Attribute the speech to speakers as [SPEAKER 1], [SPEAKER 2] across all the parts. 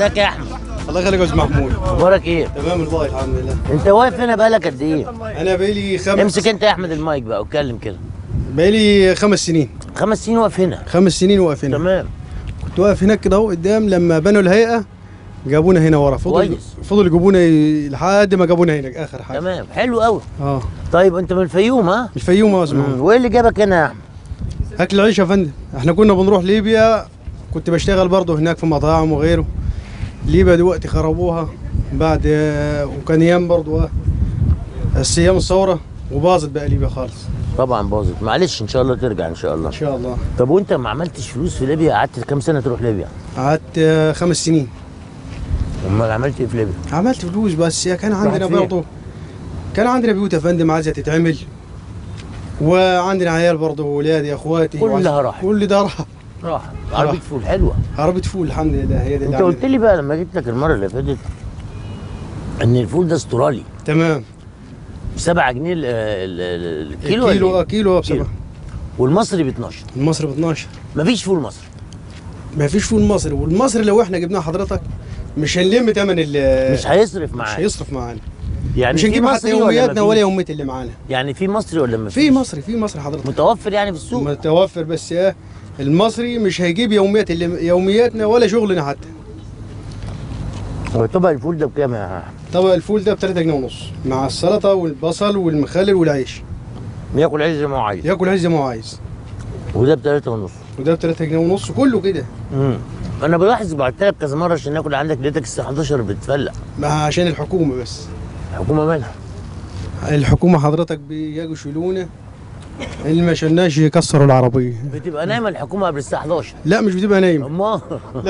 [SPEAKER 1] ازيك يا احمد
[SPEAKER 2] الله يخليك يا استاذ محمود
[SPEAKER 1] اخبارك ايه
[SPEAKER 2] تمام والله الحمد لله
[SPEAKER 1] انت واقف هنا بقالك قد ايه
[SPEAKER 2] انا بقالي خمس
[SPEAKER 1] امسك انت يا احمد المايك بقى واتكلم كده
[SPEAKER 2] بقالي خمس سنين
[SPEAKER 1] خمس سنين واقف هنا
[SPEAKER 2] خمس سنين واقف هنا
[SPEAKER 1] تمام
[SPEAKER 2] كنت واقف هناك كده اهو قدام لما بنوا الهيئه جابونا هنا ورا فضل
[SPEAKER 1] كويس.
[SPEAKER 2] فضل يجيبونا ي- لحد ما جابونا هناك اخر حاجه
[SPEAKER 1] تمام حلو قوي
[SPEAKER 2] اه
[SPEAKER 1] طيب انت من الفيوم ها
[SPEAKER 2] الفيوم يا استاذ
[SPEAKER 1] مم.
[SPEAKER 2] محمود
[SPEAKER 1] وايه اللي جابك هنا يا احمد
[SPEAKER 2] اكل العيش يا فندم احنا كنا بنروح ليبيا كنت بشتغل برضه هناك في مطاعم وغيره ليبيا دلوقتي خربوها بعد وكان ايام برضه بس ايام الثوره وباظت بقى ليبيا خالص
[SPEAKER 1] طبعا باظت معلش ان شاء الله ترجع ان شاء الله
[SPEAKER 2] ان شاء الله
[SPEAKER 1] طب وانت ما عملتش فلوس في ليبيا قعدت كام سنه تروح ليبيا
[SPEAKER 2] قعدت آه، خمس سنين
[SPEAKER 1] امال عملت ايه في ليبيا
[SPEAKER 2] عملت فلوس بس كان عندنا
[SPEAKER 1] راحت فين؟
[SPEAKER 2] برضه كان عندنا بيوت يا فندم عايزه تتعمل وعندنا عيال برضه واولادي اخواتي
[SPEAKER 1] كلها راحت.
[SPEAKER 2] كل ده راح
[SPEAKER 1] راح عربيه فول حلوه
[SPEAKER 2] عربية فول الحمد لله هي دي اللي
[SPEAKER 1] انت قلت
[SPEAKER 2] عندنا.
[SPEAKER 1] لي بقى لما جيت لك المره اللي فاتت ان الفول ده استرالي
[SPEAKER 2] تمام
[SPEAKER 1] ب 7 جنيه ال- ال- ال- الكيلو ولا
[SPEAKER 2] كيلو
[SPEAKER 1] إيه؟
[SPEAKER 2] آه، كيلو بسبعة
[SPEAKER 1] والمصري ب 12
[SPEAKER 2] المصري ب 12
[SPEAKER 1] مفيش فول مصري
[SPEAKER 2] ما فيش فول مصري والمصري لو احنا جبناه حضرتك مش هنلم ثمن ال
[SPEAKER 1] مش هيصرف
[SPEAKER 2] مش
[SPEAKER 1] معاك
[SPEAKER 2] هيصرف معانا
[SPEAKER 1] يعني
[SPEAKER 2] مش
[SPEAKER 1] في
[SPEAKER 2] هنجيب حتى
[SPEAKER 1] مصري ولا
[SPEAKER 2] يومياتنا ولا
[SPEAKER 1] مفيش؟
[SPEAKER 2] يومية اللي معانا
[SPEAKER 1] يعني في مصري ولا مفيش
[SPEAKER 2] في مصري في مصري حضرتك
[SPEAKER 1] متوفر يعني في السوق
[SPEAKER 2] متوفر بس ايه المصري مش هيجيب يوميات اللي يومياتنا ولا شغلنا حتى
[SPEAKER 1] هو طبق الفول ده بكام يا
[SPEAKER 2] طبق الفول ده ب 3 جنيه ونص مع السلطه والبصل والمخلل والعيش
[SPEAKER 1] ياكل عيش زي ما هو عايز
[SPEAKER 2] ياكل عيش زي ما هو عايز
[SPEAKER 1] وده ب 3 ونص
[SPEAKER 2] وده ب 3 جنيه ونص كله كده
[SPEAKER 1] امم انا بلاحظ بعت لك كذا مره عشان ناكل عندك لقيتك الساعه 11 بتفلق
[SPEAKER 2] ما عشان الحكومه بس
[SPEAKER 1] الحكومه مالها
[SPEAKER 2] الحكومه حضرتك بيجوا يشيلونا اللي ما شلناش يكسروا العربيه
[SPEAKER 1] بتبقى نايمه الحكومه قبل الساعه 11
[SPEAKER 2] لا مش بتبقى نايم
[SPEAKER 1] امال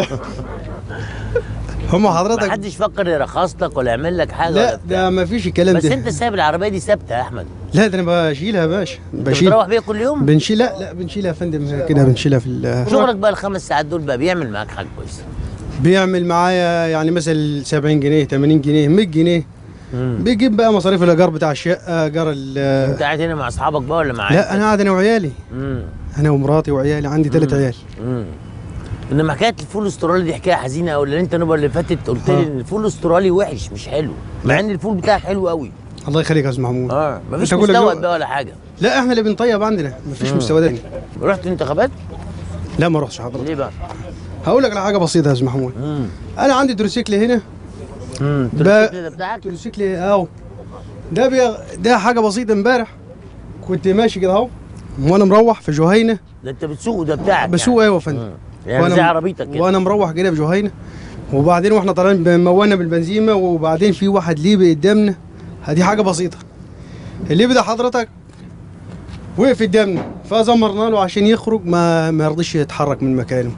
[SPEAKER 2] هم
[SPEAKER 1] ما
[SPEAKER 2] حضرتك
[SPEAKER 1] حدش فكر يرخص لك ولا يعمل لك حاجه
[SPEAKER 2] لا
[SPEAKER 1] ولا بتاع.
[SPEAKER 2] ده ما فيش الكلام
[SPEAKER 1] بس
[SPEAKER 2] ده
[SPEAKER 1] انت سايب العربيه دي ثابته يا احمد
[SPEAKER 2] لا ده انا بشيلها يا باشا
[SPEAKER 1] انت
[SPEAKER 2] بشيل
[SPEAKER 1] بتروح بيها كل يوم
[SPEAKER 2] بنشيل لا لا بنشيلها يا فندم كده بنشيلها في ال-
[SPEAKER 1] شغلك بقى الخمس ساعات دول بقى بيعمل معاك حاجه كويسه
[SPEAKER 2] بيعمل معايا يعني مثلا 70 جنيه 80 جنيه 100 جنيه
[SPEAKER 1] امم
[SPEAKER 2] بيجيب بقى مصاريف الايجار بتاع الشقه ايجار ال-
[SPEAKER 1] انت قاعد هنا مع اصحابك بقى ولا معاك
[SPEAKER 2] لا انا قاعد انا وعيالي
[SPEAKER 1] امم
[SPEAKER 2] انا ومراتي وعيالي عندي ثلاث
[SPEAKER 1] مم.
[SPEAKER 2] عيال
[SPEAKER 1] امم انما حكايه الفول الاسترالي دي حكايه حزينه قوي لان انت النبره اللي فاتت قلت لي
[SPEAKER 2] ها.
[SPEAKER 1] ان الفول الاسترالي وحش مش حلو مع
[SPEAKER 2] لا.
[SPEAKER 1] ان الفول بتاعك حلو قوي
[SPEAKER 2] الله يخليك يا استاذ محمود
[SPEAKER 1] اه مفيش
[SPEAKER 2] انت كل
[SPEAKER 1] مستوى
[SPEAKER 2] جو-
[SPEAKER 1] بقى ولا حاجه
[SPEAKER 2] لا احنا اللي بنطيب عندنا مفيش
[SPEAKER 1] مم.
[SPEAKER 2] مستوى تاني
[SPEAKER 1] رحت انتخابات
[SPEAKER 2] لا ما رحتش حضرتك
[SPEAKER 1] ليه بقى
[SPEAKER 2] هقول لك على حاجه بسيطه يا استاذ محمود
[SPEAKER 1] امم
[SPEAKER 2] انا عندي تروسيكل هنا
[SPEAKER 1] امم
[SPEAKER 2] ب-
[SPEAKER 1] ده بتاعك
[SPEAKER 2] تروسيكل اهو ده بي... ده حاجه بسيطه امبارح كنت ماشي كده اهو وانا مروح في جهينه
[SPEAKER 1] ده انت بتسوقه ده بتاعك
[SPEAKER 2] بسوق ايوه يا فندم
[SPEAKER 1] يعني, يعني زي عربيتك كده
[SPEAKER 2] وانا مروح كده في جهينه وبعدين واحنا طالعين مونا بالبنزيمه وبعدين في واحد ليبي قدامنا دي حاجه بسيطه الليبي ده حضرتك وقف قدامنا فزمرنا له عشان يخرج ما ما رضيش يتحرك من مكانه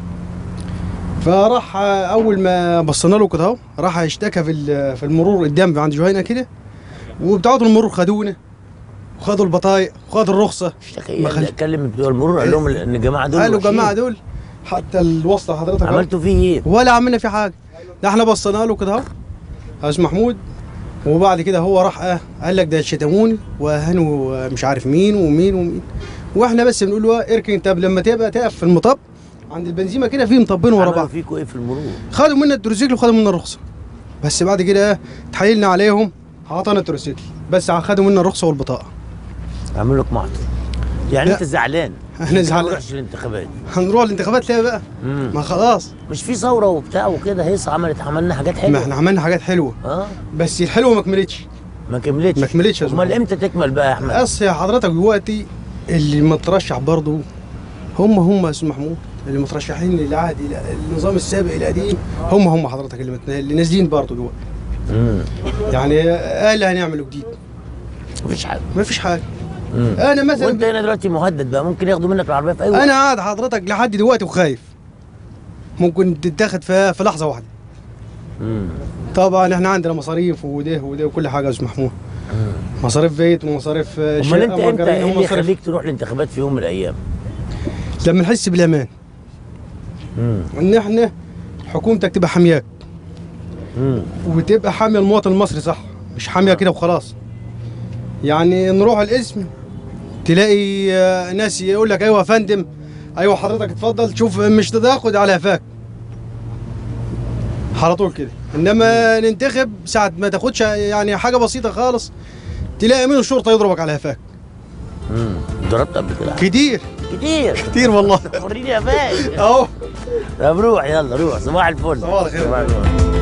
[SPEAKER 2] فراح اول ما بصينا له كده اهو راح اشتكى في ال- في المرور قدام عند جهينه كده وبتوع المرور خدونا وخدوا البطايق وخدوا الرخصه
[SPEAKER 1] اشتكي
[SPEAKER 2] ما خل-
[SPEAKER 1] اتكلم بتوع المرور قال لهم ان الجماعه دول
[SPEAKER 2] قالوا
[SPEAKER 1] وحشين.
[SPEAKER 2] جماعه دول حتى الواسطه حضرتك أهو.
[SPEAKER 1] عملتوا فيه ايه؟
[SPEAKER 2] ولا عملنا في حاجه ده احنا بصينا له كده اهو يا استاذ محمود وبعد كده هو راح اه قال لك ده شتموني واهانوا مش عارف مين ومين ومين واحنا بس بنقول له اه اركن طب لما تبقى تقف في المطب عند البنزيمه كده في مطبين ورا
[SPEAKER 1] عملوا
[SPEAKER 2] بعض
[SPEAKER 1] فيكوا ايه في المرور؟
[SPEAKER 2] خدوا منا التروسيكل وخدوا منا الرخصه بس بعد كده اه تحايلنا عليهم عطانا التروسيكل بس خدوا منا الرخصه والبطاقه
[SPEAKER 1] عملوا لك محضر يعني
[SPEAKER 2] لا.
[SPEAKER 1] انت زعلان
[SPEAKER 2] احنا
[SPEAKER 1] ما
[SPEAKER 2] زعلان
[SPEAKER 1] تروحش الانتخابات
[SPEAKER 2] هنروح الانتخابات ليه بقى
[SPEAKER 1] مم.
[SPEAKER 2] ما خلاص
[SPEAKER 1] مش في ثوره وبتاع وكده هيصة عملت عملنا حاجات
[SPEAKER 2] ما
[SPEAKER 1] حلوه
[SPEAKER 2] احنا عملنا حاجات حلوه
[SPEAKER 1] اه
[SPEAKER 2] بس الحلوه ما كملتش
[SPEAKER 1] ما كملتش
[SPEAKER 2] ما كملتش يا
[SPEAKER 1] امال
[SPEAKER 2] زلمة.
[SPEAKER 1] امتى تكمل بقى يا احمد؟
[SPEAKER 2] اصل حضرتك دلوقتي اللي مترشح برضه هم هم يا استاذ محمود اللي مترشحين للعهد النظام السابق القديم هم هم حضرتك اللي, مت... اللي نازلين برضه دلوقتي
[SPEAKER 1] امم
[SPEAKER 2] يعني قال هنعملوا جديد
[SPEAKER 1] مفيش حاجه
[SPEAKER 2] ما فيش حاجه
[SPEAKER 1] مم.
[SPEAKER 2] انا
[SPEAKER 1] وانت
[SPEAKER 2] مثلا
[SPEAKER 1] هنا دلوقتي مهدد بقى ممكن ياخدوا منك العربيه في اي وقت
[SPEAKER 2] انا قاعد حضرتك لحد دلوقتي وخايف ممكن تتاخد في في لحظه واحده
[SPEAKER 1] مم.
[SPEAKER 2] طبعا احنا عندنا مصاريف وده وده وكل حاجه يا استاذ محمود مصاريف بيت ومصاريف آه،
[SPEAKER 1] امال
[SPEAKER 2] شقة
[SPEAKER 1] انت امتى
[SPEAKER 2] ومجارين
[SPEAKER 1] ايه اللي
[SPEAKER 2] ومصاريف-
[SPEAKER 1] يخليك تروح الانتخابات في يوم من الايام؟
[SPEAKER 2] لما نحس بالامان
[SPEAKER 1] مم.
[SPEAKER 2] ان احنا حكومتك تبقى حامياك
[SPEAKER 1] مم.
[SPEAKER 2] وتبقى حاميه المواطن المصري صح مش حاميه كده وخلاص يعني نروح الاسم تلاقي آه، ناس يقول لك ايوه يا فندم ايوه حضرتك اتفضل شوف مش تاخد على قفاك على طول كده انما ننتخب ساعه ما تاخدش يعني حاجه بسيطه خالص تلاقي من الشرطه يضربك على هفاك
[SPEAKER 1] امم ضربت قبل كده
[SPEAKER 2] كتير
[SPEAKER 1] كتير
[SPEAKER 2] كتير والله
[SPEAKER 1] وريني يا فاك
[SPEAKER 2] اهو
[SPEAKER 1] طب روح يلا روح صباح الفل
[SPEAKER 2] صباح الخير.
[SPEAKER 1] صباح الفل